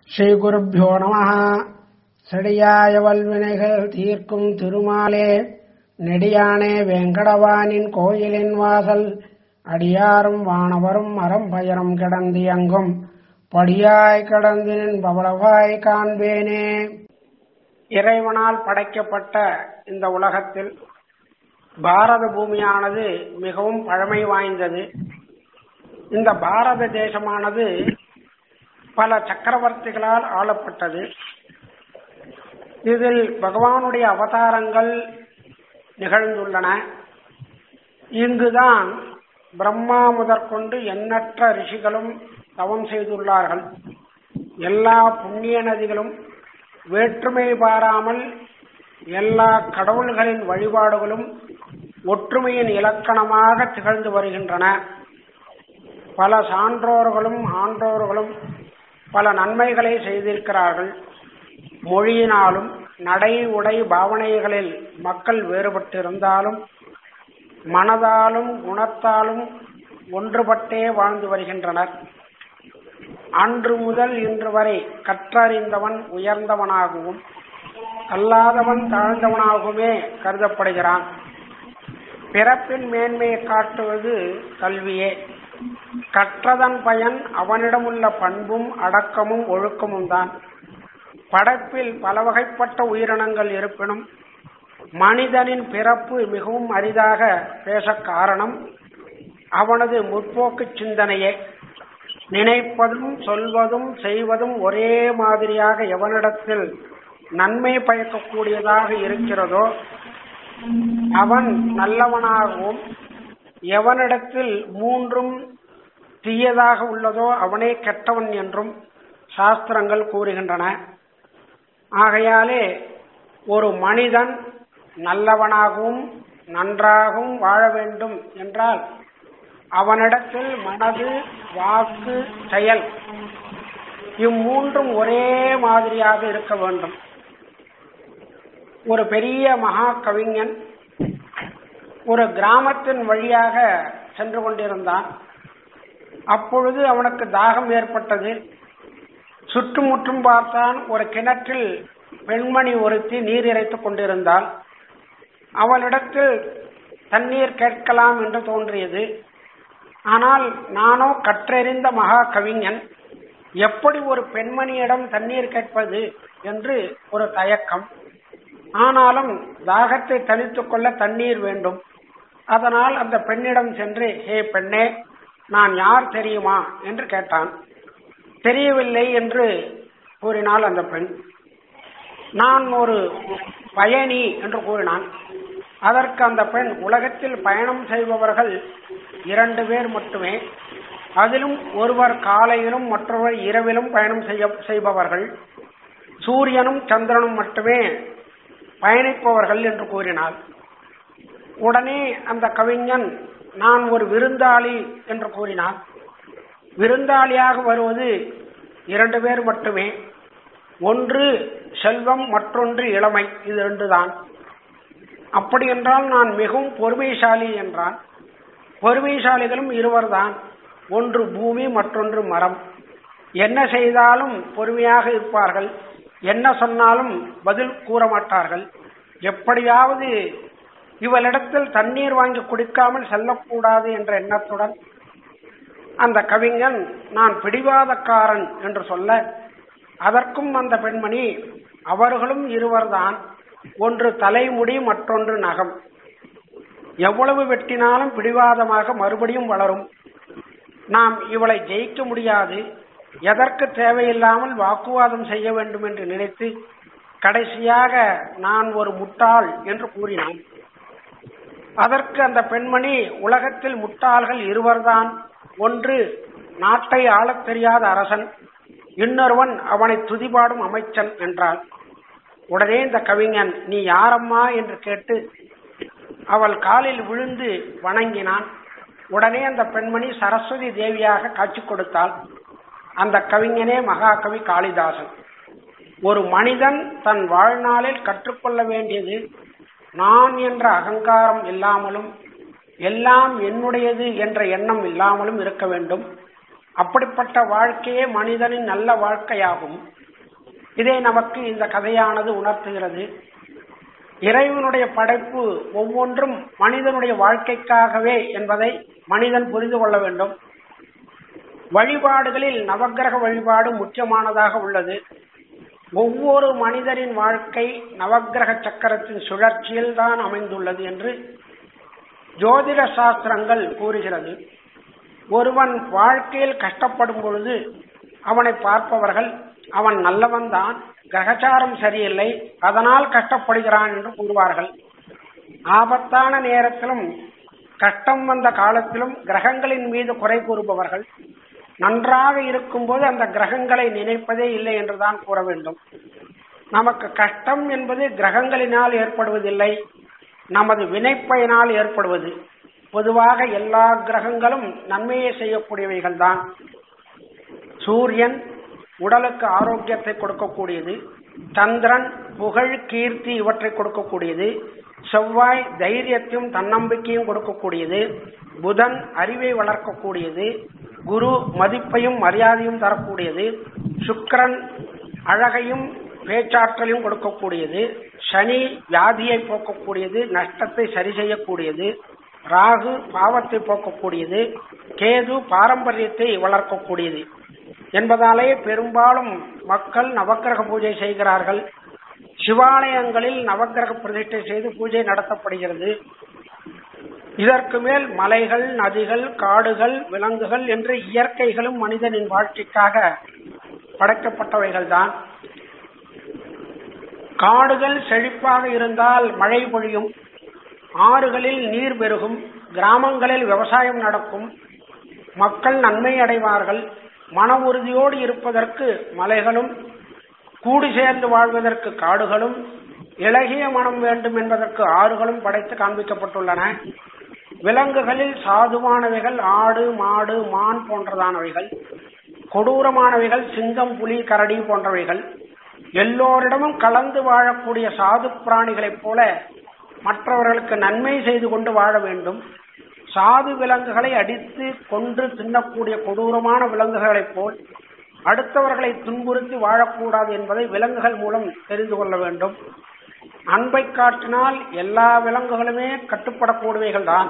ஸ்ரீகுருப்போ நம செடியாய வல்வினைகள் தீர்க்கும் திருமாலே நெடியானே வெங்கடவானின் கோயிலின் வாசல் அடியாரும் வானவரும் அறம்பயரும் கிடந்து எங்கும் படியாய் கடந்து நின் பவளவாய் காண்பேனே இறைவனால் படைக்கப்பட்ட இந்த உலகத்தில் பாரத பூமியானது மிகவும் பழமை வாய்ந்தது இந்த பாரத தேசமானது பல சக்கரவர்த்திகளால் ஆளப்பட்டது இதில் பகவானுடைய அவதாரங்கள் நிகழ்ந்துள்ளன இங்குதான் பிரம்மா முதற்கொண்டு எண்ணற்ற ரிஷிகளும் தவம் செய்துள்ளார்கள் எல்லா புண்ணிய நதிகளும் வேற்றுமை பாராமல் எல்லா கடவுள்களின் வழிபாடுகளும் ஒற்றுமையின் இலக்கணமாக திகழ்ந்து வருகின்றன பல சான்றோர்களும் ஆன்றோர்களும் பல நன்மைகளை செய்திருக்கிறார்கள் மொழியினாலும் நடை உடை பாவனைகளில் மக்கள் வேறுபட்டிருந்தாலும் மனதாலும் குணத்தாலும் ஒன்றுபட்டே வாழ்ந்து வருகின்றனர் அன்று முதல் இன்று வரை கற்றறிந்தவன் உயர்ந்தவனாகவும் அல்லாதவன் தாழ்ந்தவனாகவுமே கருதப்படுகிறான் பிறப்பின் மேன்மையை காட்டுவது கல்வியே கற்றதன் பயன் அவனிடமுள்ள பண்பும் அடக்கமும் ஒழுக்கமும் தான் படைப்பில் பல வகைப்பட்ட உயிரினங்கள் இருப்பினும் மனிதனின் பிறப்பு மிகவும் அரிதாக பேச காரணம் அவனது முற்போக்கு சிந்தனையே நினைப்பதும் சொல்வதும் செய்வதும் ஒரே மாதிரியாக எவனிடத்தில் நன்மை பயக்கக்கூடியதாக இருக்கிறதோ அவன் நல்லவனாகவும் எவனிடத்தில் மூன்றும் தீயதாக உள்ளதோ அவனே கெட்டவன் என்றும் சாஸ்திரங்கள் கூறுகின்றன ஆகையாலே ஒரு மனிதன் நல்லவனாகவும் நன்றாகவும் வாழ வேண்டும் என்றால் அவனிடத்தில் மனது வாக்கு செயல் இம்மூன்றும் ஒரே மாதிரியாக இருக்க வேண்டும் ஒரு பெரிய மகா கவிஞன் ஒரு கிராமத்தின் வழியாக சென்று கொண்டிருந்தான் அப்பொழுது அவனுக்கு தாகம் ஏற்பட்டது சுற்றுமுற்றும் பார்த்தான் ஒரு கிணற்றில் பெண்மணி ஒருத்தி நீர் இறைத்துக் கொண்டிருந்தாள் அவளிடத்தில் தண்ணீர் கேட்கலாம் என்று தோன்றியது ஆனால் நானோ கற்றறிந்த மகா கவிஞன் எப்படி ஒரு பெண்மணியிடம் தண்ணீர் கேட்பது என்று ஒரு தயக்கம் ஆனாலும் தாகத்தை தனித்துக் கொள்ள தண்ணீர் வேண்டும் அதனால் அந்த பெண்ணிடம் சென்று ஹே பெண்ணே நான் யார் தெரியுமா என்று கேட்டான் தெரியவில்லை என்று கூறினாள் அந்த பெண் நான் ஒரு பயணி என்று கூறினான் அதற்கு அந்த பெண் உலகத்தில் பயணம் செய்பவர்கள் இரண்டு பேர் மட்டுமே அதிலும் ஒருவர் காலையிலும் மற்றொருவர் இரவிலும் பயணம் செய்ய செய்பவர்கள் சூரியனும் சந்திரனும் மட்டுமே பயணிப்பவர்கள் என்று கூறினாள் உடனே அந்த கவிஞன் நான் ஒரு விருந்தாளி என்று கூறினான் விருந்தாளியாக வருவது இரண்டு பேர் மட்டுமே ஒன்று செல்வம் மற்றொன்று இளமை இது ரெண்டுதான் அப்படி என்றால் நான் மிகவும் பொறுமைசாலி என்றான் பொறுமைசாலிகளும் இருவர்தான் ஒன்று பூமி மற்றொன்று மரம் என்ன செய்தாலும் பொறுமையாக இருப்பார்கள் என்ன சொன்னாலும் பதில் கூற மாட்டார்கள் எப்படியாவது இவளிடத்தில் தண்ணீர் வாங்கி குடிக்காமல் செல்லக்கூடாது என்ற எண்ணத்துடன் அந்த கவிஞன் நான் பிடிவாதக்காரன் என்று சொல்ல அதற்கும் அந்த பெண்மணி அவர்களும் இருவர்தான் ஒன்று தலைமுடி மற்றொன்று நகம் எவ்வளவு வெட்டினாலும் பிடிவாதமாக மறுபடியும் வளரும் நாம் இவளை ஜெயிக்க முடியாது எதற்கு தேவையில்லாமல் வாக்குவாதம் செய்ய வேண்டும் என்று நினைத்து கடைசியாக நான் ஒரு முட்டாள் என்று கூறினான் அதற்கு அந்த பெண்மணி உலகத்தில் முட்டாள்கள் இருவர்தான் ஒன்று நாட்டை ஆளத் தெரியாத அரசன் இன்னொருவன் அவனை துதிபாடும் அமைச்சன் என்றாள் உடனே இந்த கவிஞன் நீ யாரம்மா என்று கேட்டு அவள் காலில் விழுந்து வணங்கினான் உடனே அந்த பெண்மணி சரஸ்வதி தேவியாக காட்சி கொடுத்தாள் அந்த கவிஞனே மகாகவி காளிதாசன் ஒரு மனிதன் தன் வாழ்நாளில் கற்றுக்கொள்ள வேண்டியது நான் என்ற அகங்காரம் இல்லாமலும் எல்லாம் என்னுடையது என்ற எண்ணம் இல்லாமலும் இருக்க வேண்டும் அப்படிப்பட்ட வாழ்க்கையே மனிதனின் நல்ல வாழ்க்கையாகும் இதை நமக்கு இந்த கதையானது உணர்த்துகிறது இறைவனுடைய படைப்பு ஒவ்வொன்றும் மனிதனுடைய வாழ்க்கைக்காகவே என்பதை மனிதன் புரிந்து கொள்ள வேண்டும் வழிபாடுகளில் நவக்கிரக வழிபாடு முக்கியமானதாக உள்ளது ஒவ்வொரு மனிதரின் வாழ்க்கை நவக்கிரக சக்கரத்தின் சுழற்சியில் தான் அமைந்துள்ளது என்று ஜோதிட சாஸ்திரங்கள் கூறுகிறது ஒருவன் வாழ்க்கையில் கஷ்டப்படும் பொழுது அவனை பார்ப்பவர்கள் அவன் நல்லவன் தான் கிரகச்சாரம் சரியில்லை அதனால் கஷ்டப்படுகிறான் என்று கூறுவார்கள் ஆபத்தான நேரத்திலும் கஷ்டம் வந்த காலத்திலும் கிரகங்களின் மீது குறை கூறுபவர்கள் நன்றாக இருக்கும்போது அந்த கிரகங்களை நினைப்பதே இல்லை என்றுதான் கூற வேண்டும் நமக்கு கஷ்டம் என்பது கிரகங்களினால் ஏற்படுவதில்லை நமது வினைப்பயனால் ஏற்படுவது பொதுவாக எல்லா கிரகங்களும் நன்மையை செய்யக்கூடியவைகள் தான் சூரியன் உடலுக்கு ஆரோக்கியத்தை கொடுக்கக்கூடியது சந்திரன் புகழ் கீர்த்தி இவற்றை கொடுக்கக்கூடியது செவ்வாய் தைரியத்தையும் தன்னம்பிக்கையும் கொடுக்கக்கூடியது புதன் அறிவை வளர்க்கக்கூடியது குரு மதிப்பையும் மரியாதையும் தரக்கூடியது சுக்கிரன் அழகையும் பேச்சாற்றலையும் கொடுக்கக்கூடியது சனி வியாதியை போக்கக்கூடியது நஷ்டத்தை சரி செய்யக்கூடியது ராகு பாவத்தை போக்கக்கூடியது கேது பாரம்பரியத்தை வளர்க்கக்கூடியது என்பதாலே பெரும்பாலும் மக்கள் நவக்கிரக பூஜை செய்கிறார்கள் சிவாலயங்களில் நவக்கிரக பிரதிஷ்டை செய்து பூஜை நடத்தப்படுகிறது இதற்கு மேல் மலைகள் நதிகள் காடுகள் விலங்குகள் என்று இயற்கைகளும் மனிதனின் வாழ்க்கைக்காக படைக்கப்பட்டவைகள் தான் காடுகள் செழிப்பாக இருந்தால் மழை பொழியும் ஆறுகளில் நீர் பெருகும் கிராமங்களில் விவசாயம் நடக்கும் மக்கள் நன்மை அடைவார்கள் மன உறுதியோடு இருப்பதற்கு மலைகளும் கூடி சேர்ந்து வாழ்வதற்கு காடுகளும் இளகிய மனம் வேண்டும் என்பதற்கு ஆறுகளும் படைத்து காண்பிக்கப்பட்டுள்ளன விலங்குகளில் சாதுவானவைகள் ஆடு மாடு மான் போன்றதானவைகள் கொடூரமானவைகள் சிங்கம் புலி கரடி போன்றவைகள் எல்லோரிடமும் கலந்து வாழக்கூடிய சாது பிராணிகளைப் போல மற்றவர்களுக்கு நன்மை செய்து கொண்டு வாழ வேண்டும் சாது விலங்குகளை அடித்து கொன்று தின்னக்கூடிய கொடூரமான விலங்குகளைப் போல் அடுத்தவர்களை துன்புறுத்தி வாழக்கூடாது என்பதை விலங்குகள் மூலம் தெரிந்து கொள்ள வேண்டும் அன்பை காட்டினால் எல்லா விலங்குகளுமே கட்டுப்படக்கூடியவைகள் தான்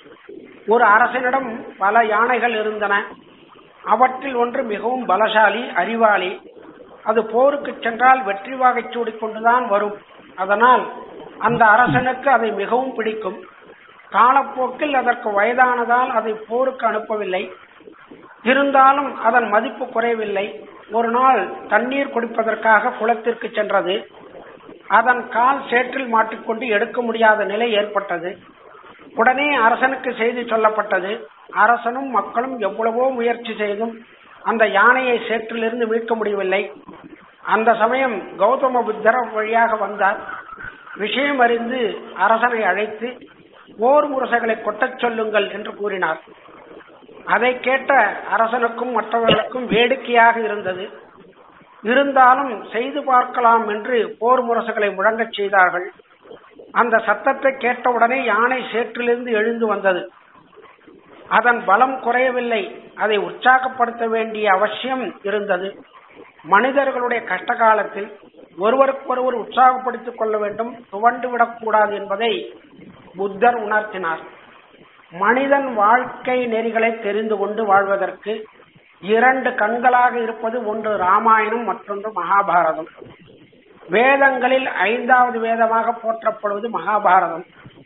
ஒரு அரசனிடம் பல யானைகள் இருந்தன அவற்றில் ஒன்று மிகவும் பலசாலி அறிவாளி அது போருக்கு சென்றால் வெற்றி வாகை சூடிக்கொண்டுதான் வரும் அதனால் அந்த அரசனுக்கு அதை மிகவும் பிடிக்கும் காலப்போக்கில் அதற்கு வயதானதால் அதை போருக்கு அனுப்பவில்லை இருந்தாலும் அதன் மதிப்பு குறையவில்லை ஒரு நாள் தண்ணீர் குடிப்பதற்காக குளத்திற்கு சென்றது அதன் கால் சேற்றில் மாட்டிக்கொண்டு எடுக்க முடியாத நிலை ஏற்பட்டது உடனே அரசனுக்கு செய்தி சொல்லப்பட்டது அரசனும் மக்களும் எவ்வளவோ முயற்சி செய்தும் அந்த யானையை சேற்றிலிருந்து மீட்க முடியவில்லை அந்த சமயம் கௌதம புத்தர் வழியாக வந்தார் விஷயம் அறிந்து அரசனை அழைத்து போர் முரசைகளை கொட்டச் சொல்லுங்கள் என்று கூறினார் அதை கேட்ட அரசனுக்கும் மற்றவர்களுக்கும் வேடிக்கையாக இருந்தது இருந்தாலும் செய்து பார்க்கலாம் என்று போர் முரசுகளை முழங்கச் செய்தார்கள் அந்த சத்தத்தை கேட்டவுடனே யானை சேற்றிலிருந்து எழுந்து வந்தது அதன் பலம் குறையவில்லை அதை உற்சாகப்படுத்த வேண்டிய அவசியம் இருந்தது மனிதர்களுடைய கஷ்ட காலத்தில் ஒருவருக்கொருவர் உற்சாகப்படுத்திக் கொள்ள வேண்டும் துவண்டு விடக்கூடாது என்பதை புத்தர் உணர்த்தினார் மனிதன் வாழ்க்கை நெறிகளை தெரிந்து கொண்டு வாழ்வதற்கு இரண்டு கண்களாக இருப்பது ஒன்று ராமாயணம் மற்றொன்று மகாபாரதம் வேதங்களில் ஐந்தாவது வேதமாக போற்றப்படுவது மகாபாரதம்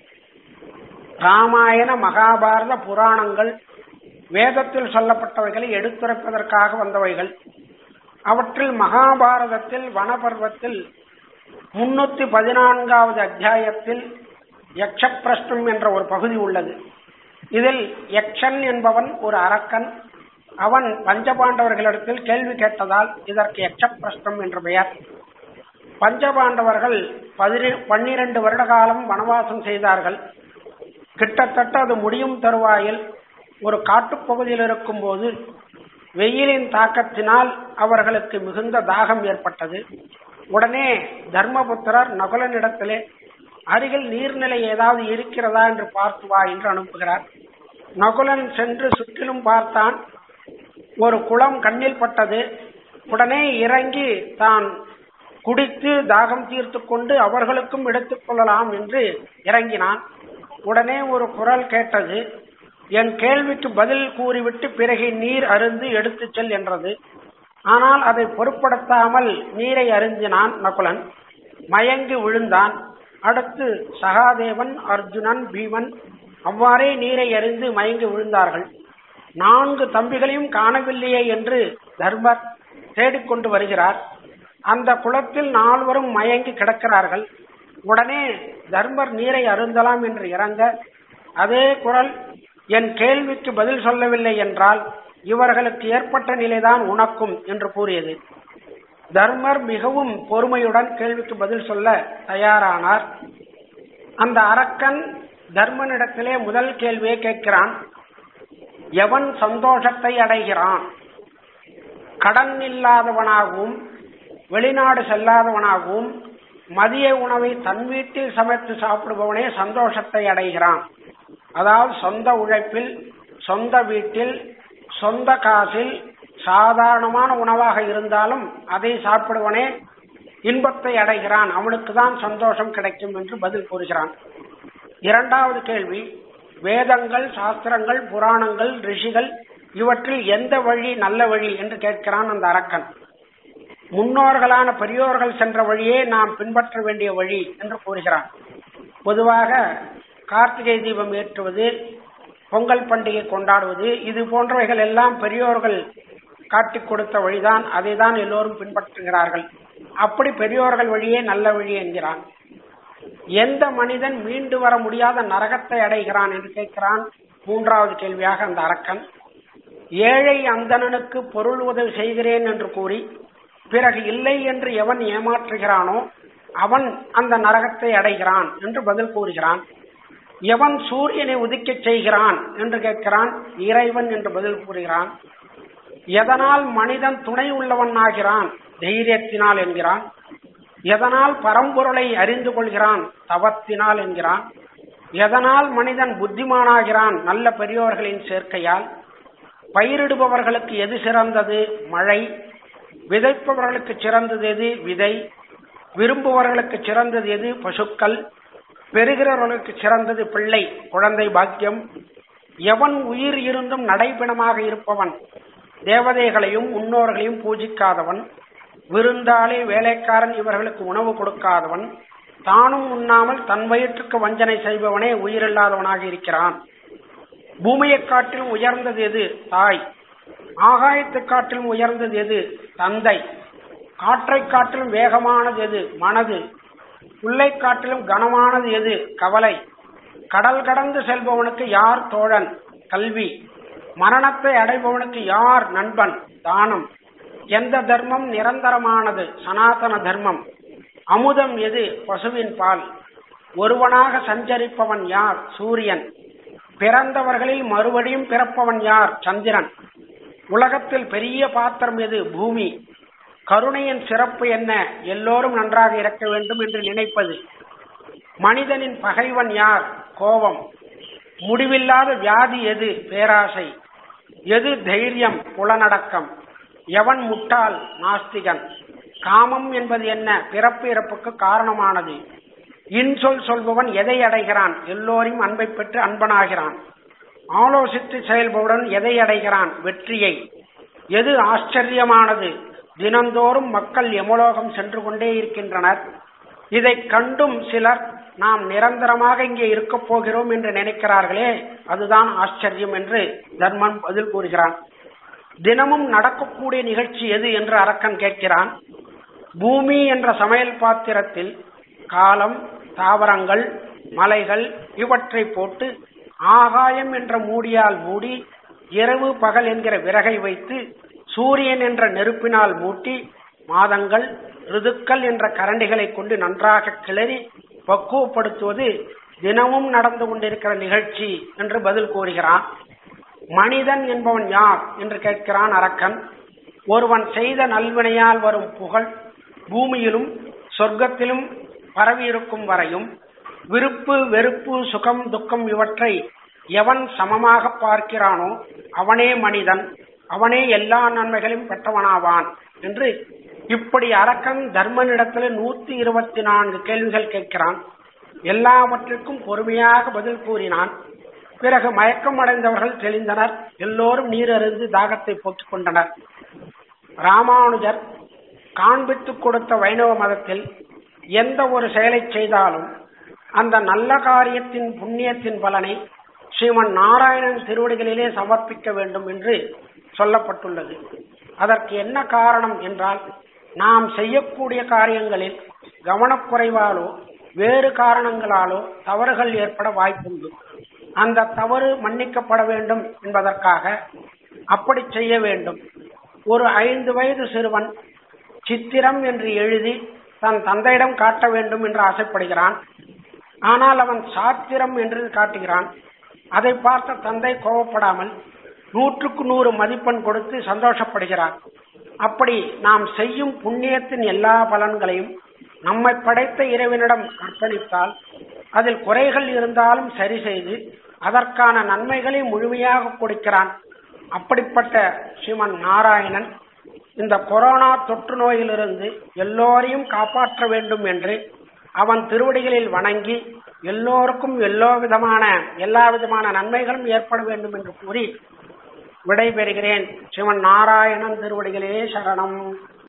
ராமாயண மகாபாரத புராணங்கள் வேதத்தில் சொல்லப்பட்டவைகளை எடுத்துரைப்பதற்காக வந்தவைகள் அவற்றில் மகாபாரதத்தில் வனபர்வத்தில் முன்னூத்தி பதினான்காவது அத்தியாயத்தில் யக்ஷப்பிரஷ்னம் என்ற ஒரு பகுதி உள்ளது இதில் யக்ஷன் என்பவன் ஒரு அரக்கன் அவன் பஞ்சபாண்டவர்களிடத்தில் கேள்வி கேட்டதால் இதற்கு யக்ஷப்பிரஷ்னம் என்று பெயர் பஞ்சபாண்டவர்கள் பன்னிரண்டு வருட காலம் வனவாசம் செய்தார்கள் கிட்டத்தட்ட அது முடியும் தருவாயில் ஒரு காட்டுப்பகுதியில் இருக்கும் போது வெயிலின் தாக்கத்தினால் அவர்களுக்கு மிகுந்த தாகம் ஏற்பட்டது உடனே தர்மபுத்திரர் நகுலனிடத்திலே அருகில் நீர்நிலை ஏதாவது இருக்கிறதா என்று பார்த்து வா என்று அனுப்புகிறார் நகுலன் சென்று சுற்றிலும் பார்த்தான் ஒரு குளம் கண்ணில் பட்டது உடனே இறங்கி தான் குடித்து தாகம் தீர்த்து கொண்டு அவர்களுக்கும் எடுத்துக் கொள்ளலாம் என்று இறங்கினான் உடனே ஒரு குரல் கேட்டது என் கேள்விக்கு பதில் கூறிவிட்டு பிறகு நீர் அருந்து எடுத்துச் செல் என்றது ஆனால் அதை பொருட்படுத்தாமல் நீரை அருந்தினான் நகுலன் மயங்கி விழுந்தான் அடுத்து சகாதேவன் அர்ஜுனன் பீமன் அவ்வாறே நீரை அறிந்து மயங்கி விழுந்தார்கள் நான்கு தம்பிகளையும் காணவில்லையே என்று தர்மர் தேடிக்கொண்டு வருகிறார் அந்த குளத்தில் நால்வரும் மயங்கி கிடக்கிறார்கள் உடனே தர்மர் நீரை அருந்தலாம் என்று இறங்க அதே குரல் என் கேள்விக்கு பதில் சொல்லவில்லை என்றால் இவர்களுக்கு ஏற்பட்ட நிலைதான் உனக்கும் என்று கூறியது தர்மர் மிகவும் பொறுமையுடன் கேள்விக்கு பதில் சொல்ல தயாரானார் அந்த அரக்கன் தர்மனிடத்திலே முதல் கேள்வியை கேட்கிறான் எவன் சந்தோஷத்தை அடைகிறான் கடன் இல்லாதவனாகவும் வெளிநாடு செல்லாதவனாகவும் மதிய உணவை தன் வீட்டில் சமைத்து சாப்பிடுபவனே சந்தோஷத்தை அடைகிறான் அதாவது சொந்த உழைப்பில் சொந்த வீட்டில் சொந்த காசில் சாதாரணமான உணவாக இருந்தாலும் அதை சாப்பிடுவனே இன்பத்தை அடைகிறான் அவனுக்கு தான் சந்தோஷம் கிடைக்கும் என்று பதில் கூறுகிறான் இரண்டாவது கேள்வி வேதங்கள் சாஸ்திரங்கள் புராணங்கள் ரிஷிகள் இவற்றில் எந்த வழி நல்ல வழி என்று கேட்கிறான் அந்த அரக்கன் முன்னோர்களான பெரியோர்கள் சென்ற வழியே நாம் பின்பற்ற வேண்டிய வழி என்று கூறுகிறான் பொதுவாக கார்த்திகை தீபம் ஏற்றுவது பொங்கல் பண்டிகை கொண்டாடுவது இது போன்றவைகள் எல்லாம் பெரியோர்கள் காட்டிக் கொடுத்த வழிதான் அதை தான் எல்லோரும் பின்பற்றுகிறார்கள் அப்படி பெரியோர்கள் வழியே நல்ல வழி என்கிறான் எந்த மனிதன் மீண்டு வர முடியாத நரகத்தை அடைகிறான் என்று கேட்கிறான் மூன்றாவது கேள்வியாக அந்த அரக்கன் ஏழை அந்தணனுக்கு பொருள் உதவி செய்கிறேன் என்று கூறி பிறகு இல்லை என்று எவன் ஏமாற்றுகிறானோ அவன் அந்த நரகத்தை அடைகிறான் என்று பதில் கூறுகிறான் எவன் சூரியனை உதிக்கச் செய்கிறான் என்று கேட்கிறான் இறைவன் என்று பதில் கூறுகிறான் எதனால் மனிதன் துணை உள்ளவன் ஆகிறான் தைரியத்தினால் என்கிறான் எதனால் பரம்பொருளை அறிந்து கொள்கிறான் தவத்தினால் என்கிறான் எதனால் மனிதன் புத்திமானாகிறான் நல்ல பெரியோர்களின் சேர்க்கையால் பயிரிடுபவர்களுக்கு எது சிறந்தது மழை விதைப்பவர்களுக்கு சிறந்தது எது விதை விரும்புபவர்களுக்கு சிறந்தது எது பசுக்கள் பெறுகிறவர்களுக்கு சிறந்தது பிள்ளை குழந்தை பாக்கியம் எவன் உயிர் இருந்தும் நடைபிணமாக இருப்பவன் தேவதைகளையும் முன்னோர்களையும் பூஜிக்காதவன் விருந்தாளி வேலைக்காரன் இவர்களுக்கு உணவு கொடுக்காதவன் தானும் உண்ணாமல் தன் வயிற்றுக்கு வஞ்சனை செய்பவனே உயிரில்லாதவனாக இருக்கிறான் பூமியை காட்டிலும் உயர்ந்தது எது தாய் ஆகாயத்தை காட்டிலும் உயர்ந்தது எது தந்தை காற்றை காட்டிலும் வேகமானது எது மனது புல்லை காட்டிலும் கனமானது எது கவலை கடல் கடந்து செல்பவனுக்கு யார் தோழன் கல்வி மரணத்தை அடைபவனுக்கு யார் நண்பன் தானம் எந்த தர்மம் நிரந்தரமானது சனாதன தர்மம் அமுதம் எது பசுவின் பால் ஒருவனாக சஞ்சரிப்பவன் யார் சூரியன் பிறந்தவர்களில் மறுபடியும் பிறப்பவன் யார் சந்திரன் உலகத்தில் பெரிய பாத்திரம் எது பூமி கருணையின் சிறப்பு என்ன எல்லோரும் நன்றாக இருக்க வேண்டும் என்று நினைப்பது மனிதனின் பகைவன் யார் கோபம் முடிவில்லாத வியாதி எது பேராசை எது தைரியம் புலனடக்கம் எவன் முட்டாள் நாஸ்திகன் காமம் என்பது என்ன பிறப்பு இறப்புக்கு காரணமானது இன்சொல் சொல்பவன் எதை அடைகிறான் எல்லோரையும் அன்பை பெற்று அன்பனாகிறான் ஆலோசித்து செயல்பவன் எதை அடைகிறான் வெற்றியை எது ஆச்சரியமானது தினந்தோறும் மக்கள் எமலோகம் சென்று கொண்டே இருக்கின்றனர் இதை கண்டும் சிலர் நாம் நிரந்தரமாக இங்கே இருக்கப் போகிறோம் என்று நினைக்கிறார்களே அதுதான் ஆச்சரியம் என்று தர்மன் பதில் கூறுகிறான் தினமும் நடக்கக்கூடிய நிகழ்ச்சி எது என்று அரக்கன் கேட்கிறான் பூமி என்ற சமையல் பாத்திரத்தில் காலம் தாவரங்கள் மலைகள் இவற்றை போட்டு ஆகாயம் என்ற மூடியால் மூடி இரவு பகல் என்கிற விறகை வைத்து சூரியன் என்ற நெருப்பினால் மூட்டி மாதங்கள் ரிதுக்கள் என்ற கரண்டிகளை கொண்டு நன்றாக கிளறி பக்குவப்படுத்துவது தினமும் நடந்து கொண்டிருக்கிற நிகழ்ச்சி என்று பதில் கூறுகிறான் மனிதன் என்பவன் யார் என்று கேட்கிறான் அரக்கன் ஒருவன் செய்த நல்வினையால் வரும் புகழ் பூமியிலும் சொர்க்கத்திலும் பரவியிருக்கும் வரையும் விருப்பு வெறுப்பு சுகம் துக்கம் இவற்றை எவன் சமமாக பார்க்கிறானோ அவனே மனிதன் அவனே எல்லா நன்மைகளையும் பெற்றவனாவான் என்று இப்படி அரக்கன் தர்மனிடத்தில் நூத்தி இருபத்தி நான்கு கேள்விகள் கேட்கிறான் எல்லாவற்றிற்கும் பொறுமையாக பதில் கூறினான் பிறகு மயக்கம் அடைந்தவர்கள் தெளிந்தனர் எல்லோரும் நீரறிந்து தாகத்தை போக்கிக் கொண்டனர் ராமானுஜர் காண்பித்துக் கொடுத்த வைணவ மதத்தில் எந்த ஒரு செயலை செய்தாலும் அந்த நல்ல காரியத்தின் புண்ணியத்தின் பலனை ஸ்ரீமன் நாராயணன் திருவடிகளிலே சமர்ப்பிக்க வேண்டும் என்று சொல்லப்பட்டுள்ளது அதற்கு என்ன காரணம் என்றால் நாம் செய்யக்கூடிய காரியங்களில் கவனக்குறைவாலோ வேறு காரணங்களாலோ தவறுகள் ஏற்பட வாய்ப்புண்டு அந்த தவறு மன்னிக்கப்பட வேண்டும் என்பதற்காக அப்படி செய்ய வேண்டும் ஒரு ஐந்து வயது சிறுவன் சித்திரம் என்று எழுதி தன் தந்தையிடம் காட்ட வேண்டும் என்று ஆசைப்படுகிறான் ஆனால் அவன் சாத்திரம் என்று காட்டுகிறான் அதை பார்த்த தந்தை கோபப்படாமல் நூற்றுக்கு நூறு மதிப்பெண் கொடுத்து சந்தோஷப்படுகிறார் அப்படி நாம் செய்யும் புண்ணியத்தின் எல்லா பலன்களையும் நம்மை படைத்த இறைவனிடம் அர்ப்பணித்தால் அதில் குறைகள் இருந்தாலும் சரி செய்து அதற்கான நன்மைகளை முழுமையாக கொடுக்கிறான் அப்படிப்பட்ட ஸ்ரீமன் நாராயணன் இந்த கொரோனா தொற்று நோயிலிருந்து எல்லோரையும் காப்பாற்ற வேண்டும் என்று அவன் திருவடிகளில் வணங்கி எல்லோருக்கும் எல்லோ விதமான எல்லா விதமான நன்மைகளும் ஏற்பட வேண்டும் என்று கூறி விடைபெறுகிறேன் சிவன் நாராயணன் திருவடிகளே சரணம்